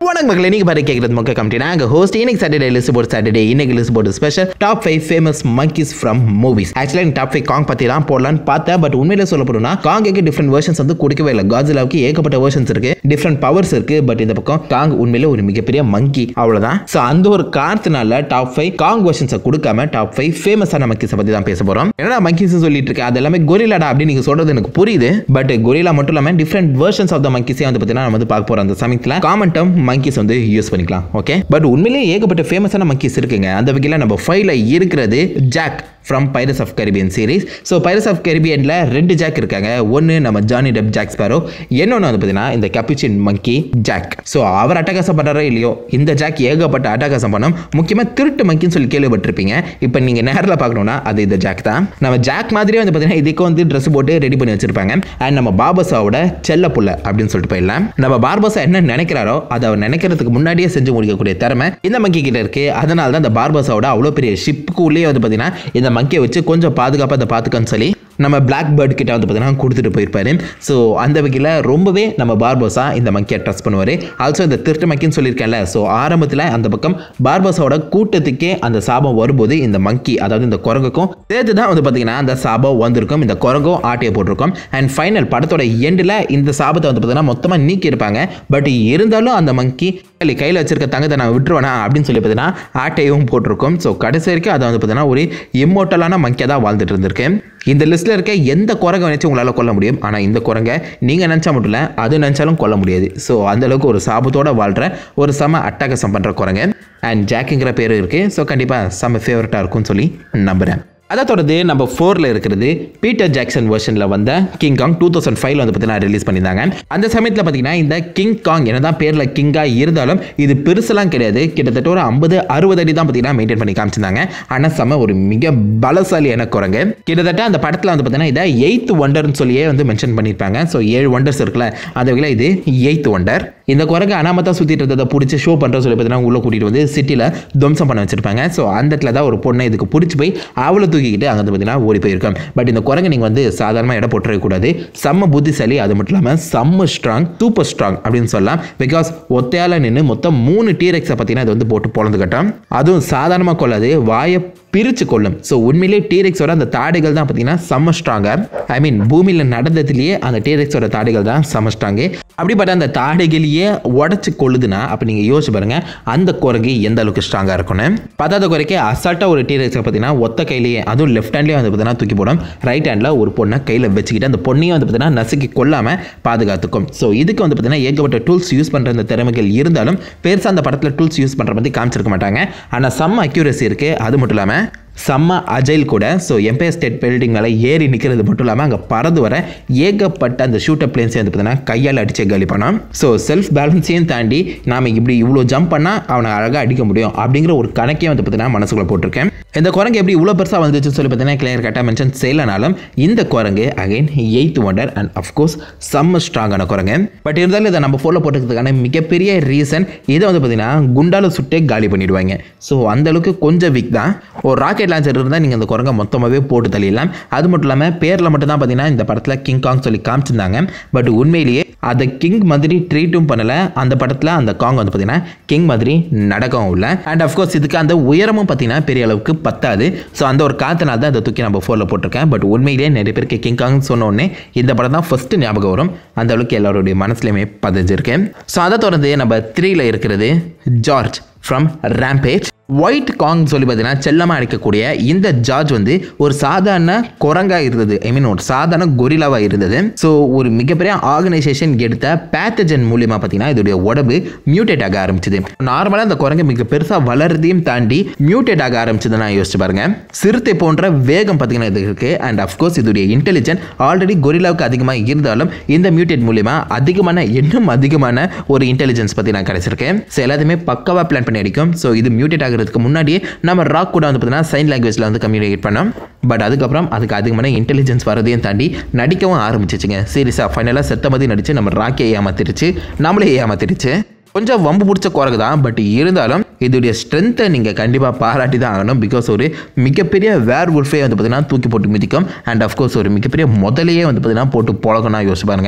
வணக்கம் மக்களே நீங்கள் பாரு கேட்குறது மொக்க கமிட்டி நாங்கள் ஹோஸ்ட் இன்னைக்கு சாட்டர்டே லிஸ்ட் போர்ட் சாட்டர்டே இன்னைக்கு list board special top five famous monkeys from movies ஆக்சுவலாக எனக்கு டாப் ஃபைவ் காங் பற்றி தான் போடலான்னு பார்த்தேன் பட் உண்மையிலே சொல்ல போனா காங்குக்கு டிஃப்ரெண்ட் வெர்ஷன்ஸ் வந்து கொடுக்கவே இல்லை காஜிலாவுக்கு ஏகப்பட்ட வெர்ஷன்ஸ் இருக்கு டிஃப்ரெண்ட் பவர்ஸ் இருக்கு பட் இந்த பக்கம் காங் உண்மையிலே ஒரு மிகப்பெரிய மங்கி அவ்வளோதான் ஸோ அந்த ஒரு காரணத்தினால டாப் ஃபைவ் காங் வெர்ஷன்ஸை கொடுக்காம டாப் ஃபைவ் ஃபேமஸான மங்கிஸை பற்றி தான் பேச போகிறோம் என்னடா மங்கிஸ் சொல்லிட்டு இருக்கேன் அது எல்லாமே கொரிலாடா அப்படின்னு நீங்கள் சொல்றது எனக்கு புரியுது பட் கொரிலா மட்டும் இல்லாமல் டிஃப்ரெண்ட் வெர்ஷன்ஸ் ஆஃப் த மங்கிஸே வந்து பார்த்தீங்கன்னா நம்ம வந்து பார்க்க போகிறோம் அந்த சமயத்தில் காமன் டேர்ம் மங்கிஸ் வந்து யூஸ் பண்ணிக்கலாம் ஓகே பட் உண்மையிலேயே ஏகப்பட்ட ஃபேமஸான மங்கிஸ் இருக்குங்க அந்த வகையில் நம்ம ஃபைவ்ல இருக்கிறது Jack from pirates of Caribbean series so pirates of கரிபியனில் ரெண்டு ஜாக் இருக்காங்க ஒன்று நம்ம ஜானி டெப் ஜாக் ஸ்பாரோ இன்னொன்று வந்து பார்த்தீங்கன்னா இந்த கேப்புச்சின் மங்கி ஜாக் ஸோ அவர் அட்டகாசம் பண்ணுறாரோ இல்லையோ இந்த ஜாக் ஏகப்பட்ட அட்டகாசம் பண்ணோம் முக்கியமாக திருட்டு மங்கின்னு சொல்லி கேள்விப்பட்டிருப்பீங்க இப்போ நீங்கள் நேரில் பார்க்கணுன்னா அது இந்த ஜாக் தான் நம்ம ஜாக் மாதிரியே வந்து பார்த்தீங்கன்னா இதுக்கு வந்து ட்ரெஸ் போட்டு ரெடி பண்ணி வச்சிருப்பாங்க அண்ட் நம்ம பாபசாவோட செல்ல புள்ள அப்படின்னு சொல்லிட்டு போயிடலாம் நம்ம பார்பசா என்ன நினைக்கிறாரோ அதை அவர் நினைக்கிறதுக்கு முன்னாடியே செஞ்சு முடிக்கக்கூடிய திறமை இந்த மங்கி கிட்ட இருக்கு அதனால தான் இந்த பார்பசாவோட அவ்வளோ பெரிய ஷிப்புக்கு உள்ளே வந்து பார்த்தீங்கன்னா இந்த மங்கியை வச்சு கொஞ்சம் பாதுகாப்பாக அதை பார்த்துக்கன்னு சொல்லி நம்ம பிளாக் பேர்ட் கிட்ட வந்து பார்த்தீங்கன்னா கொடுத்துட்டு போயிருப்பாரு ஸோ அந்த வகையில் ரொம்பவே நம்ம பார்போஸா இந்த மங்கியை ட்ரஸ்ட் பண்ணுவார் ஆல்சோ இந்த திருட்டு மக்கின்னு சொல்லியிருக்கேன்ல ஸோ ஆரம்பத்தில் அந்த பக்கம் பார்போஸாவோட கூட்டத்துக்கே அந்த சாபம் வரும்போது இந்த மங்கி அதாவது இந்த குரங்குக்கும் சேர்த்து தான் வந்து பார்த்தீங்கன்னா அந்த சாபம் வந்திருக்கும் இந்த குரங்கும் ஆட்டையை போட்டிருக்கும் அண்ட் ஃபைனல் படத்தோட எண்டில் இந்த சாபத்தை வந்து பார்த்தீங்கன்னா மொத்தமாக நீக்கியிருப்பாங்க பட் இருந்தாலும் அந்த மங்கி கையில் வச்சிருக்க தங்கத்தை நான் விட்டுருவேனா அப்படின்னு சொல்லி பார்த்தீங்கன்னா ஆட்டையும் போட்டிருக்கும் ஸோ கடைசி வரைக்கும் அதை வந்து பார்த்தீங்கன்னா ஒரு இம்மோட்டலான மங்கியாக தான் வாழ்ந்துட்டு இருந்திருக்கு இந்த லிஸ்ட்டில் இருக்க எந்த குரங்கை நினச்சி உங்களால் கொல்ல முடியும் ஆனால் இந்த குரங்கை நீங்கள் நினச்சா மட்டும் இல்லை அது நினச்சாலும் கொல்ல முடியாது ஸோ அந்தளவுக்கு ஒரு சாபத்தோடு வாழ்கிற ஒரு செம அட்டகாசம் பண்ணுற குரங்கு அண்ட் ஜாக்குங்கிற பேர் இருக்குது ஸோ கண்டிப்பாக செம்ம ஃபேவரட்டாக இருக்கும்னு சொல்லி நம்புகிறேன் அதை தொடர்ந்து நம்ம ஃபோரில் இருக்கிறது பீட்டர் ஜாக்சன் வெர்ஷனில் வந்த கிங் காங் டூ தௌசண்ட் ஃபைவ்ல வந்து பார்த்தீங்கன்னா ரிலீஸ் பண்ணியிருந்தாங்க அந்த சமயத்தில் பார்த்தீங்கன்னா இந்த கிங் காங் என்னதான் பேரில் கிங்காக இருந்தாலும் இது பெருசெல்லாம் கிடையாது கிட்டத்தட்ட ஒரு ஐம்பது அறுபது அடி தான் பார்த்தீங்கன்னா மெயின்டைன் பண்ணி காமிச்சிருந்தாங்க ஆனால் செம்ம ஒரு மிக பலசாலியான குரங்கு கிட்டத்தட்ட அந்த படத்தில் வந்து பார்த்தீங்கன்னா இதை எயித் ஒண்டர்னு சொல்லியே வந்து மென்ஷன் பண்ணியிருப்பாங்க ஸோ ஏழு ஒண்டர்ஸ் இருக்குல்ல அந்த வகையில் இது எயித் ஒண்டர் இந்த குரங்கு அனாமத்தான் சுற்றிட்டு இருந்ததை பிடிச்சி ஷோ பண்ணுற சொல்லி பார்த்தீங்கன்னா உள்ளே கூட்டிகிட்டு வந்து சிட்டியில் துவம்சம் பண்ண வச்சிருப்பாங்க ஸோ அந்த இடத்துல தான் ஒரு பொண்ணை இதுக்கு பிடிச்சி போய் அவளை தூக்கிக்கிட்டு அங்கே வந்து பார்த்தீங்கன்னா ஓடி போயிருக்கோம் பட் இந்த குரங்கு நீங்கள் வந்து சாதாரணமாக இடம் போட்டுறக்கூடாது செம்ம புத்திசாலி அது மட்டும் இல்லாமல் செம்ம ஸ்ட்ராங் சூப்பர் ஸ்ட்ராங் அப்படின்னு சொல்லலாம் பிகாஸ் ஒத்தையால் நின்று மொத்தம் மூணு டீரெக்ஸை பார்த்தீங்கன்னா இது வந்து போட்டு பொழந்து கட்டும் அதுவும் சாதாரணமாக கொள்ளாது வாயை பிரித்து கொள்ளும் ஸோ உண்மையிலே டீரெக்ஸோட அந்த தாடைகள் தான் பார்த்தீங்கன்னா செம்ம ஸ்ட்ராங்காக ஐ மீன் பூமியில் நடந்ததுலேயே அந்த டீரெக்ஸோட தாடைகள் தான் செம்ம ஸ்ட்ராங்கு அப்படிப்பட்ட அந்த தாடைகளையே உடச்சி கொள்ளுதுன்னா அப்போ நீங்கள் யோசிச்சு பாருங்கள் அந்த குரங்கு எந்த அளவுக்கு ஸ்ட்ராங்காக இருக்கும்னு பத்தாவது குறைக்கு அசால்ட்டாக ஒரு டீரெக்ஸை பார்த்தீங்கன்னா ஒத்த கையிலேயே அதுவும் லெஃப்ட் ஹேண்ட்லேயே வந்து பார்த்தீங்கன்னா தூக்கி போடும் ரைட் ஹேண்டில் ஒரு பொண்ணை கையில் வச்சுக்கிட்டு அந்த பொண்ணையும் வந்து பார்த்தீங்கன்னா நசுக்கி கொள்ளாமல் பாதுகாத்துக்கும் ஸோ இதுக்கு வந்து பார்த்தீங்கன்னா ஏகப்பட்ட டூல்ஸ் யூஸ் பண்ணுற அந்த திறமைகள் இருந்தாலும் பெருசாக அந்த படத்தில் டூல்ஸ் யூஸ் பண்ணுற மாதிரி காமிச்சிருக்க மாட்டாங்க ஆனால் செம்ம அக்யூரசி இருக்குது அது மட்டும் இல்லாமல் செம்ம அஜைல் கூட ஸோ எம்பையர் ஸ்டேட் பில்டிங் மேலே ஏறி நிற்கிறது மட்டும் இல்லாமல் அங்கே பறந்து வர ஏகப்பட்ட அந்த ஷூட்டர் பிளேன்ஸே வந்து பார்த்தீங்கன்னா கையால் அடிச்சே காலி பண்ணோம் ஸோ செல்ஃப் பேலன்ஸையும் தாண்டி நாம் இப்படி இவ்வளோ ஜம்ப் பண்ணால் அவனை அழகாக அடிக்க முடியும் அப்படிங்கிற ஒரு கணக்கே வந்து பார்த்தீங்கன்னா மனசுக்குள்ளே போட்டிருக்கேன் இந்த குரங்கு எப்படி இவ்வளோ பெருசாக வந்துச்சுன்னு சொல்லி பார்த்தீங்கன்னா கிளியர் கட்டாக மென்ஷன் செய்யலனாலும் இந்த குரங்கு again eighth wonder and of course செம்ம ஸ்ட்ராங்கான குரங்கு பட் இருந்தாலும் இதை நம்ம ஃபோலோ போட்டுக்கிறதுக்கான மிகப்பெரிய ரீசன் இதை வந்து பார்த்தீங்கன்னா குண்டால சுட்டே காலி பண்ணிடுவாங்க ஸோ அந்தளவுக்கு கொஞ்சம் வீக் தான் ஒரு ராக்கெட் லான்ச்சர் இருந்தால் நீங்கள் அந்த குரங்கை மொத்தமாகவே போட்டு தள்ளிடலாம் அது மட்டும் இல்லாமல் பேரில் மட்டும் தான் பார்த்தீங்கன்னா இந்த படத்தில் கிங் காங் சொல்லி காமிச்சிருந்தாங்க பட் உண்மையிலேயே அதை கிங் மாதிரி ட்ரீட்டும் பண்ணலை அந்த படத்தில் அந்த காங் வந்து பார்த்தீங்கன்னா கிங் மாதிரி நடக்கவும் இல்லை அண்ட் அஃப்கோர்ஸ் இதுக்கு அந்த உயரமும் பார்த்தீங்கன்னா பெரிய அளவுக்கு பத்தாது ஸோ அந்த ஒரு காத்தனால தான் இதை தூக்கி நம்ம ஃபோனில் போட்டிருக்கேன் பட் உண்மையிலேயே நிறைய பேருக்கு கிங் காங் சொன்ன உடனே இந்த படம் தான் ஃபஸ்ட்டு ஞாபகம் வரும் அந்த அளவுக்கு எல்லாருடைய மனசுலையுமே பதிஞ்சிருக்கேன் ஸோ அதை தொடர்ந்து நம்ம த்ரீல இருக்கிறது George from Rampage white Kong சொல்லி பார்த்தீங்கன்னா செல்லமாக அடிக்கக்கூடிய இந்த ஜார்ஜ் வந்து ஒரு சாதாரண குரங்காக இருந்தது ஐ மீன் ஒரு சாதாரண கொரிலாவாக இருந்தது ஸோ ஒரு மிகப்பெரிய ஆர்கனைசேஷன் எடுத்த பேத்தஜன் மூலியமாக பார்த்தீங்கன்னா இதோடைய உடம்பு மியூட்டேட் ஆக ஆரம்பிச்சது நார்மலாக அந்த குரங்கு மிக பெருசாக வளர்றதையும் தாண்டி மியூட்டேட் ஆக ஆரம்பிச்சது நான் யோசிச்சு பாருங்க சிறுத்தை போன்ற வேகம் பார்த்தீங்கன்னா இது இருக்கு அண்ட் அஃப்கோர்ஸ் இதோடைய இன்டெலிஜென்ட் ஆல்ரெடி கொரிலாவுக்கு அதிகமாக இருந்தாலும் இந்த மியூட்டேட் மூலியமா அதிகமான இன்னும் அதிகமான ஒரு இன்டெலிஜென்ஸ் பற்றி நான் கிடைச்சிருக்கேன் ஸோ எல்லாத்தையுமே பக்கவாக பிளான் பண்ணி அடிக்கும் ஸோ இது மியூட்டேட் ஆகிறதுக்கு முன்னாடியே நம்ம ராக் கூட வந்து பார்த்தீங்கன்னா சைன் லாங்குவேஜில் வந்து கம்யூனிகேட் பண்ணோம் பட் அதுக்கப்புறம் அதுக்கு அதிகமான இன்டெலிஜென்ஸ் வரதையும் தாண்டி நடிக்கவும் ஆரம்பிச்சிச்சுங்க சீரியஸாக ஃபைனலாக செத்த மாதிரி நடிச்சு நம்ம ராக்கே ஏமாத்திருச்சு நம்மளே ஏமாத்திருச்சு கொஞ்சம் வம்பு பிடிச்ச குரங்கு தான் பட் இருந்தாலும் இதோடைய ஸ்ட்ரென்த்தை நீங்கள் கண்டிப்பாக பாராட்டி தான் ஆகணும் பிகாஸ் ஒரு மிகப்பெரிய வேர் உல்ஃபே வந்து பார்த்தீங்கன்னா தூக்கி போட்டு மிதிக்கும் அண்ட் அஃப்கோர்ஸ் ஒரு மிகப்பெரிய முதலையே வந்து பார்த்தீங்கன்னா போட்டு பழகணும் யோசிச்சு பாருங்க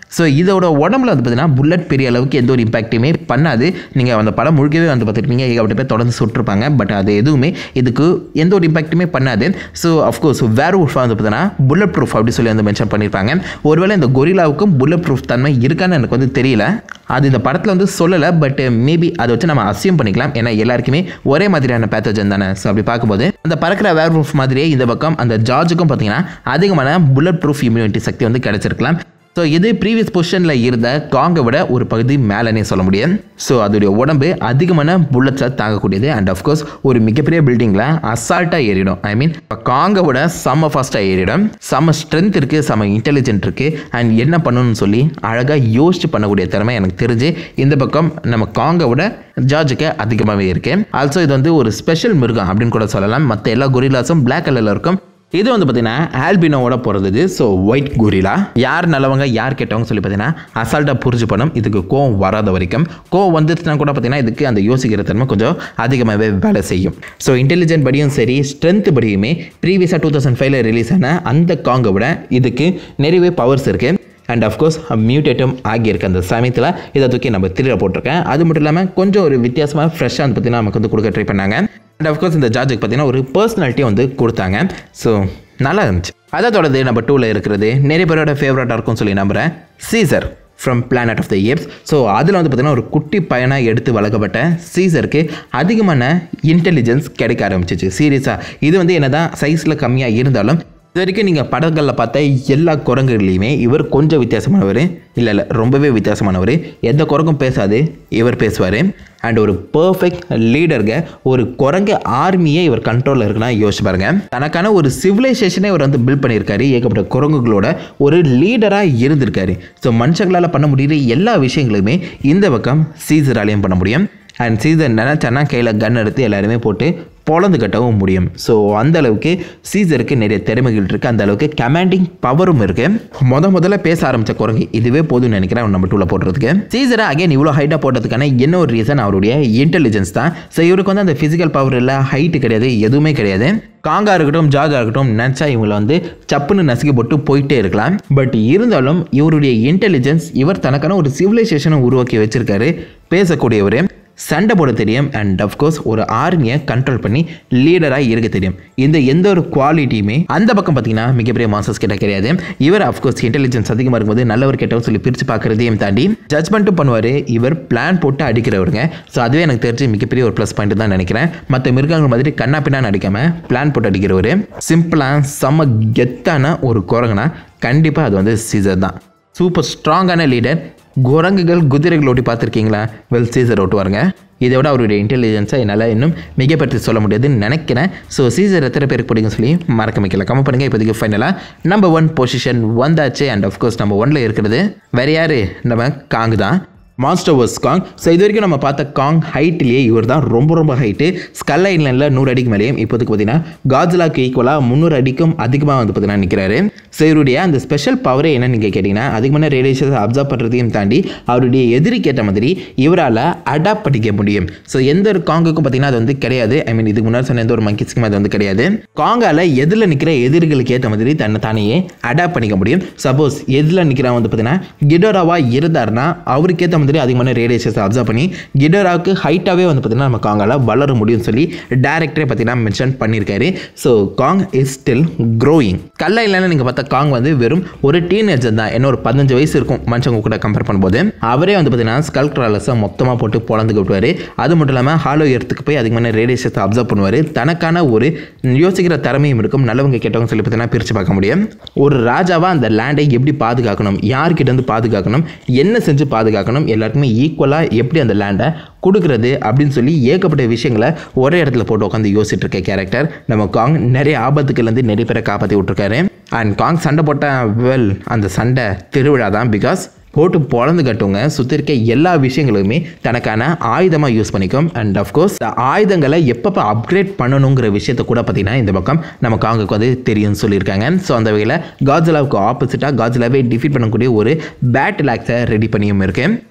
ஸோ இதோட உடம்புல வந்து பார்த்தீங்கன்னா புல்லட் பெரிய அளவுக்கு எந்த ஒரு இம்பாக்ட்டுமே பண்ணாது நீங்கள் அந்த படம் முழுக்கவே வந்து பார்த்துருப்பீங்க ஏகப்பட்ட பேர் தொடர்ந்து சுட்டிருப்பாங்க பட் அது எதுவுமே இதுக்கு எந்த ஒரு இம்பாக்ட்டுமே பண்ணாது ஸோ அஃப்கோர்ஸ் வேர் உல்ஃபாக வந்து பார்த்தீங்கன்னா புல்லட் ப்ரூஃப் அப்படி சொல்லி வந்து மென்ஷன் பண்ணியிருப்பாங்க ஒருவேளை இந்த கொரிலாவுக்கும் புல்லட் ப்ரூஃப் தன்மை இருக்கான்னு எனக்கு வந்து தெரியல அது இந்த படத்தில் வந்து சொல்லலை பட் மேபி அதை வச்சு நம்ம அசியம் பண்ணிக்கலாம் ஏன்னா எல்லாருக்குமே ஒரே மாதிரியான பேத்தஜன் தானே ஸோ அப்படி பார்க்கும்போது அந்த பறக்கிற வேர் ப்ரூஃப் மாதிரியே இந்த பக்கம் அந்த ஜார்ஜுக்கும் பார்த்தீங்கன்னா அதிகமான புல்லட் ப்ரூஃப் இம்யூனிட்டி சக்தி வந்து கிடைச்சிருக்கலாம் ஸோ இது ப்ரீவியஸ் பொசிஷனில் இருந்த காங்கை விட ஒரு பகுதி மேலேனே சொல்ல முடியும் ஸோ அதோடைய உடம்பு அதிகமான புல்லட்ஸை தாங்கக்கூடியது அண்ட் அஃப்கோர்ஸ் ஒரு மிகப்பெரிய பில்டிங்கில் அசால்ட்டாக ஏறிடும் ஐ மீன் காங்கை விட செம்ம ஃபாஸ்ட்டாக ஏறிடும் செம்ம ஸ்ட்ரென்த் இருக்குது செம்ம இன்டெலிஜென்ட் இருக்குது அண்ட் என்ன பண்ணணும்னு சொல்லி அழகாக யோசிச்சு பண்ணக்கூடிய திறமை எனக்கு தெரிஞ்சு இந்த பக்கம் நம்ம காங்கை விட ஜார்ஜுக்கு அதிகமாகவே இருக்குது ஆல்சோ இது வந்து ஒரு ஸ்பெஷல் மிருகம் அப்படின்னு கூட சொல்லலாம் மற்ற எல்லா கொரிலாஸும் பிளாக் கலரில் இருக்கும் இது வந்து பார்த்தீங்கன்னா ஆல்பினோவோட பிறந்தது ஸோ ஒயிட் குரிலா யார் நல்லவங்க யார் கெட்டவங்க சொல்லி பார்த்தீங்கன்னா அசால்ட்டாக புரிஞ்சு பண்ணும் இதுக்கு கோவம் வராத வரைக்கும் கோவம் வந்துச்சுன்னா கூட பார்த்தீங்கன்னா இதுக்கு அந்த யோசிக்கிற தன்மை கொஞ்சம் அதிகமாகவே வேலை செய்யும் ஸோ இன்டெலிஜென்ட் படியும் சரி ஸ்ட்ரென்த் படியுமே ப்ரீவியஸாக டூ தௌசண்ட் ஃபைவ்ல ரிலீஸ் ஆன அந்த காங்கை விட இதுக்கு நிறையவே பவர்ஸ் இருக்குது அண்ட் அஃப்கோர்ஸ் மியூட்டேட்டும் ஆகியிருக்கு அந்த சமயத்தில் இதை தூக்கி நம்ம திரையில போட்டிருக்கேன் அது மட்டும் இல்லாமல் கொஞ்சம் ஒரு வித்தியாசமாக ஃப்ரெஷ்ஷாக வந்து பார்த்தீங்கன்னா நமக்கு வந்து கொடுக்க ட்ரை பண்ணாங்க அண்ட் அஃப்கோர்ஸ் இந்த ஜார்ஜுக்கு பார்த்தீங்கன்னா ஒரு பர்சனாலிட்டி வந்து கொடுத்தாங்க ஸோ நல்லா இருந்துச்சு அதை தொடர்ந்து நம்ம டூவில் இருக்கிறது நிறைய பேரோட ஃபேவரட்டாக இருக்கும்னு சொல்லி நம்புகிறேன் Caesar from planet of the apes so அதில் வந்து பார்த்தீங்கன்னா ஒரு குட்டி பையனாக எடுத்து வளர்க்கப்பட்ட சீசருக்கு அதிகமான இன்டெலிஜென்ஸ் கிடைக்க ஆரம்பிச்சிச்சு சீரியஸாக இது வந்து என்னதான் சைஸில் கம்மியாக இருந்தாலும் இது வரைக்கும் நீங்கள் படங்களில் பார்த்த எல்லா குரங்குகள்லையுமே இவர் கொஞ்சம் வித்தியாசமானவர் இல்லை இல்லை ரொம்பவே வித்தியாசமானவர் எந்த குரங்கும் பேசாது இவர் பேசுவார் அண்ட் ஒரு பர்ஃபெக்ட் லீடருங்க ஒரு குரங்கு ஆர்மியே இவர் கண்ட்ரோலில் இருக்குன்னா யோசிச்சு பாருங்க தனக்கான ஒரு சிவிலைசேஷனே இவர் வந்து பில்ட் பண்ணியிருக்காரு ஏகப்பட்ட குரங்குகளோட ஒரு லீடராக இருந்திருக்காரு ஸோ மனுஷங்களால் பண்ண முடியுற எல்லா விஷயங்களுமே இந்த பக்கம் சீசராலையும் பண்ண முடியும் அண்ட் சீசர் நினச்சானா கையில் கன் எடுத்து எல்லாருமே போட்டு பொழந்து கட்டவும் முடியும் ஸோ அந்த அளவுக்கு சீசருக்கு நிறைய திறமைகள் இருக்குது அந்த அளவுக்கு கமாண்டிங் பவரும் இருக்குது முத முதல்ல பேச ஆரம்பித்த குரங்கு இதுவே போதும்னு நினைக்கிறேன் நம்ம டூவில் போடுறதுக்கு சீசரை அகைன் இவ்வளோ ஹைட்டாக போட்டதுக்கான என்ன ஒரு ரீசன் அவருடைய இன்டெலிஜென்ஸ் தான் ஸோ இவருக்கு வந்து அந்த ஃபிசிக்கல் பவர் இல்லை ஹைட்டு கிடையாது எதுவுமே கிடையாது காங்கா இருக்கட்டும் ஜார்ஜா இருக்கட்டும் நினச்சா இவங்களை வந்து சப்புன்னு நசுக்கி போட்டு போயிட்டே இருக்கலாம் பட் இருந்தாலும் இவருடைய இன்டெலிஜென்ஸ் இவர் தனக்கான ஒரு சிவிலைசேஷனை உருவாக்கி வச்சிருக்காரு பேசக்கூடியவர் சண்டை போட தெரியும் அண்ட் அஃப்கோர்ஸ் ஒரு ஆர்மியை கண்ட்ரோல் பண்ணி லீடராக இருக்க தெரியும் இந்த எந்த ஒரு குவாலிட்டியுமே அந்த பக்கம் பார்த்தீங்கன்னா மிகப்பெரிய மாசஸ் கிட்ட கிடையாது இவர் அஃப்கோர்ஸ் இன்டெலிஜென்ஸ் அதிகமாக இருக்கும்போது நல்லவர் கெட்டவர் சொல்லி பிரித்து பார்க்குறதையும் தாண்டி ஜட்மெண்ட்டும் பண்ணுவார் இவர் பிளான் போட்டு அடிக்கிறவருங்க ஸோ அதுவே எனக்கு தெரிஞ்சு மிகப்பெரிய ஒரு ப்ளஸ் பாயிண்ட் தான் நினைக்கிறேன் மற்ற மிருகங்கள் மாதிரி கண்ணா பின்னான்னு அடிக்காமல் பிளான் போட்டு அடிக்கிறவர் சிம்பிளாக செம்ம கெத்தான ஒரு குரங்குனா கண்டிப்பாக அது வந்து சீசர் தான் சூப்பர் ஸ்ட்ராங்கான லீடர் குரங்குகள் குதிரைகள் ஓட்டி பார்த்துருக்கீங்களா வெல் சீசர் ஓட்டுவாருங்க இதை விட அவருடைய இன்டெலிஜென்ஸை என்னால் இன்னும் மிகப்படுத்தி சொல்ல முடியாதுன்னு நினைக்கிறேன் ஸோ சீசர் எத்தனை பேருக்கு பிடிக்கும் சொல்லி மறக்க வைக்கல கம்மி பண்ணுங்கள் இப்போதைக்கு ஃபைனலாக நம்பர் ஒன் பொசிஷன் வந்தாச்சு அண்ட் அஃப்கோர்ஸ் நம்ம ஒன்ல இருக்கிறது வேற யார் நம்ம காங்கு தான் மான்ஸ்டர் வர்ஸ் காங் ஸோ இது வரைக்கும் நம்ம பார்த்த காங் ஹைட்லேயே இவர் தான் ரொம்ப ரொம்ப ஹைட்டு ஸ்கல் ஐலண்டில் நூறு அடிக்கு மேலேயும் இப்போதைக்கு பார்த்தீங்கன்னா காஜ்லாக்கு ஈக்குவலாக முந்நூறு அடிக்கும் அதிகமாக வந்து பார்த்தீங்கன்னா நிற்கிறாரு ஸோ இவருடைய அந்த ஸ்பெஷல் பவரே என்னன்னு நீங்கள் கேட்டிங்கன்னா அதிகமான ரேடியேஷன்ஸ் அப்சர்வ் பண்ணுறதையும் தாண்டி அவருடைய எதிரிக்கு ஏற்ற மாதிரி இவரால் அடாப்ட் பண்ணிக்க முடியும் ஸோ எந்த ஒரு காங்குக்கும் பார்த்தீங்கன்னா அது வந்து கிடையாது ஐ மீன் இதுக்கு முன்னாடி சொன்ன எந்த ஒரு மங்கிஸ்க்கும் அது வந்து கிடையாது காங்கால எதில் நிற்கிற எதிரிகளுக்கு ஏற்ற மாதிரி தன்னை தானேயே அடாப்ட் பண்ணிக்க முடியும் சப்போஸ் எதில் நிற்கிறவன் வந்து பார்த்தீங்கன்னா கிடோராவா இருந்தாருன்னா அவருக்கு ஏற்ற மாதிரி அதிகமான ரேடியேஷன்ஸ் அப்சர்வ் பண்ணி கிடோராவுக்கு ஹைட்டாகவே வந்து பார்த்தீங்கன்னா நம்ம காங்கால வளர முடியும்னு சொல்லி டேரக்டரே பார்த்தீங்கன்னா மென்ஷன் பண்ணியிருக்காரு so Kong is still growing கல்ல இல்லைன்னு நீங்கள் பார்த்தா காங் வந்து வெறும் ஒரு டீனேஜர் தான் என்ன ஒரு பதினஞ்சு வயசு இருக்கும் மனுஷங்க கூட கம்பேர் பண்ணும்போது அவரே வந்து பார்த்தீங்கன்னா ஸ்கல் ட்ராலஸை மொத்தமாக போட்டு பொழந்து விட்டுவார் அது மட்டும் இல்லாமல் ஹாலோ எர்த்துக்கு போய் அதிகமான ரேடியேஷன்ஸ் அப்சர்வ் பண்ணுவார் தனக்கான ஒரு யோசிக்கிற திறமையும் இருக்கும் நல்லவங்க கெட்டவங்க சொல்லி பார்த்தீங்கன்னா பிரித்து பார்க்க முடியும் ஒரு ராஜாவாக அந்த லேண்டை எப்படி பாதுகாக்கணும் யார்கிட்ட இருந்து பாதுகாக்கணும் என்ன செஞ்சு பாதுகாக்கணும் எல்லாருக்குமே ஈக்குவலாக எப்படி அந்த லேண்டை கொடுக்குறது அப்படின்னு சொல்லி ஏகப்பட்ட விஷயங்களை ஒரே இடத்துல போட்டு உட்காந்து யோசிச்சுட்டு இருக்க கேரக்டர் நம்ம காங் நிறைய ஆபத்துக்கள்லேருந்து நிறைய பேரை காப்பாற்றி விட்டுருக்காரு அண்ட் காங் சண்டை போட்ட வெல் அந்த சண்டை திருவிழா தான் பிகாஸ் போட்டு பொழந்து கட்டுவங்க சுற்றி இருக்க எல்லா விஷயங்களுமே தனக்கான ஆயுதமாக யூஸ் பண்ணிக்கும் அண்ட் அஃப்கோர்ஸ் இந்த ஆயுதங்களை எப்பப்போ அப்கிரேட் பண்ணணுங்கிற விஷயத்த கூட பார்த்தீங்கன்னா இந்த பக்கம் நம்ம காங்குக்கு வந்து தெரியும்னு சொல்லியிருக்காங்க ஸோ அந்த வகையில் காஜ்லாவுக்கு ஆப்போசிட்டாக காஜ்லாவே டிஃபீட் பண்ணக்கூடிய ஒரு பேட்டில் ஆக்ஸை ரெடி பண்ணியும் இருக்கு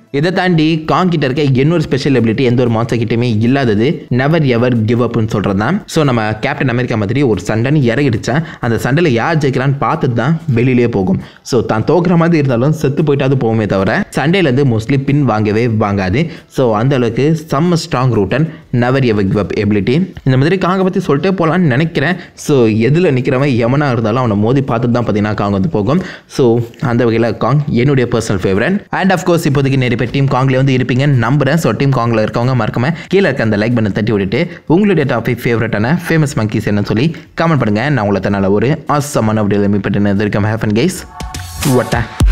இதை தாண்டி காங் கிட்ட இருக்க இன்னொரு ஸ்பெஷல் எபிலிட்டி எந்த ஒரு மான்ஸ்டர் கிட்டயுமே இல்லாதது நெவர் எவர் கிவ் அப்னு சொல்கிறது தான் ஸோ நம்ம கேப்டன் அமெரிக்கா மாதிரி ஒரு சண்டைன்னு இறங்கிடுச்சா அந்த சண்டையில் யார் ஜெயிக்கிறான்னு பார்த்துட்டு தான் வெளியிலே போகும் ஸோ தான் தோக்குற மாதிரி இருந்தாலும் செத்து போயிட்டாது போகுமே தவிர சண்டையிலேருந்து மோஸ்ட்லி பின் வாங்கவே வாங்காது ஸோ அந்த அளவுக்கு செம்ம ஸ்ட்ராங் ரூட்டன் never ever give up ability இந்த மாதிரி காங்கை பற்றி சொல்லிட்டே போகலான்னு நினைக்கிறேன் ஸோ எதில் நிற்கிறவன் எவனாக இருந்தாலும் அவனை மோதி பார்த்துட்டு தான் பார்த்தீங்கன்னா காங் வந்து போகும் ஸோ அந்த வகையில் காங் என்னுடைய பர்சனல் ஃபேவரட் அண்ட் அஃப்கோர்ஸ் இப்போதைக்கு நிறைய பேர் டீம் காங்கில் வந்து இருப்பீங்கன்னு நம்புறேன் ஸோ டீம் காங்கில் இருக்கவங்க மறக்காம கீழே இருக்க அந்த லைக் பண்ண தட்டி விட்டுட்டு உங்களுடைய டாபிக் ஃபேவரட்டான ஃபேமஸ் மங்கீஸ் என்னன்னு சொல்லி கமெண்ட் பண்ணுங்கள் நான் உங்களை தன்னால் ஒரு ஆசமான அப்படி மீட் பண்ணி இருக்கேன் ஹேஃபன் கைஸ் வட்டா